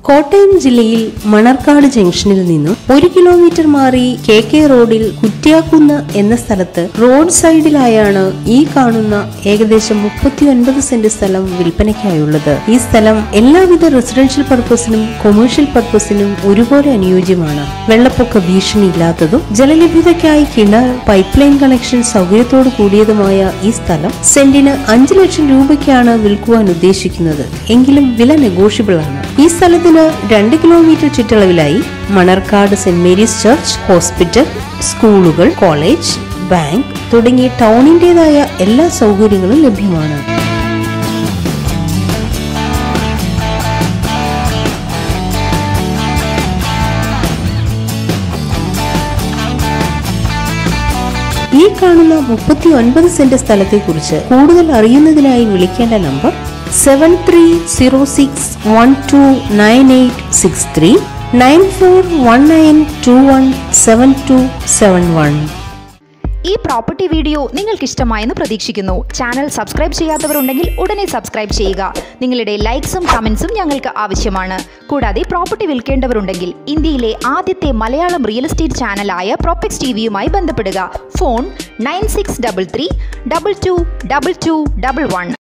കോട്ടയം ജില്ലയിൽ മണർക്കാട് ജംഗ്ഷനിൽ നിന്നും ഒരു കിലോമീറ്റർ മാറി കെ കെ റോഡിൽ കുറ്റ്യാക്കുന്ന് എന്ന സ്ഥലത്ത് റോഡ് സൈഡിലായാണ് ഈ കാണുന്ന ഏകദേശം മുപ്പത്തി ഒൻപത് സെന്റ് സ്ഥലം വിൽപ്പനയ്ക്കായുള്ളത് ഈ സ്ഥലം എല്ലാവിധ റെസിഡൻഷ്യൽ പർപ്പസിനും കൊമേഴ്ഷ്യൽ പർപ്പസിനും ഒരുപോലെ അനുയോജ്യമാണ് വെള്ളപ്പൊക്ക ഭീഷണി ഇല്ലാത്തതും ജലലഭ്യതയ്ക്കായി കിണർ പൈപ്പ് ലൈൻ കണക്ഷൻ സൗകര്യത്തോടു കൂടിയതുമായ ഈ സ്ഥലം സെന്റിന് അഞ്ചു ലക്ഷം രൂപയ്ക്കാണ് വിൽക്കുവാൻ ഉദ്ദേശിക്കുന്നത് എങ്കിലും വില നെഗോഷ്യബിൾ ആണ് ഈ സ്ഥലത്തിന് രണ്ട് കിലോമീറ്റർ ചുറ്റളവിലായി മണർക്കാട് സെന്റ് മേരീസ് ചർച്ച് ഹോസ്പിറ്റൽ സ്കൂളുകൾ കോളേജ് ബാങ്ക് തുടങ്ങിയ ടൗണിന്റേതായ എല്ലാ സൗകര്യങ്ങളും ലഭ്യമാണ് ഈ കാണുന്ന മുപ്പത്തി ഒൻപത് സെന്റ് സ്ഥലത്തെക്കുറിച്ച് കൂടുതൽ അറിയുന്നതിനായി വിളിക്കേണ്ട number seven three zero six one two nine eight six three nine four one nine two one seven two seven one ഈ പ്രോപ്പർട്ടി വീഡിയോ നിങ്ങൾക്ക് ഇഷ്ടമായെന്ന് പ്രതീക്ഷിക്കുന്നു ചാനൽ സബ്സ്ക്രൈബ് ചെയ്യാത്തവരുണ്ടെങ്കിൽ ഉടനെ സബ്സ്ക്രൈബ് ചെയ്യുക നിങ്ങളുടെ ലൈക്സും കമൻസും ഞങ്ങൾക്ക് ആവശ്യമാണ് കൂടാതെ പ്രോപ്പർട്ടി വിൽക്കേണ്ടവരുണ്ടെങ്കിൽ ഇന്ത്യയിലെ ആദ്യത്തെ മലയാളം റിയൽ എസ്റ്റേറ്റ് ചാനലായ പ്രോപ്പക്സ് ടി വിയുമായി ബന്ധപ്പെടുക phone nine six double three double two double two double one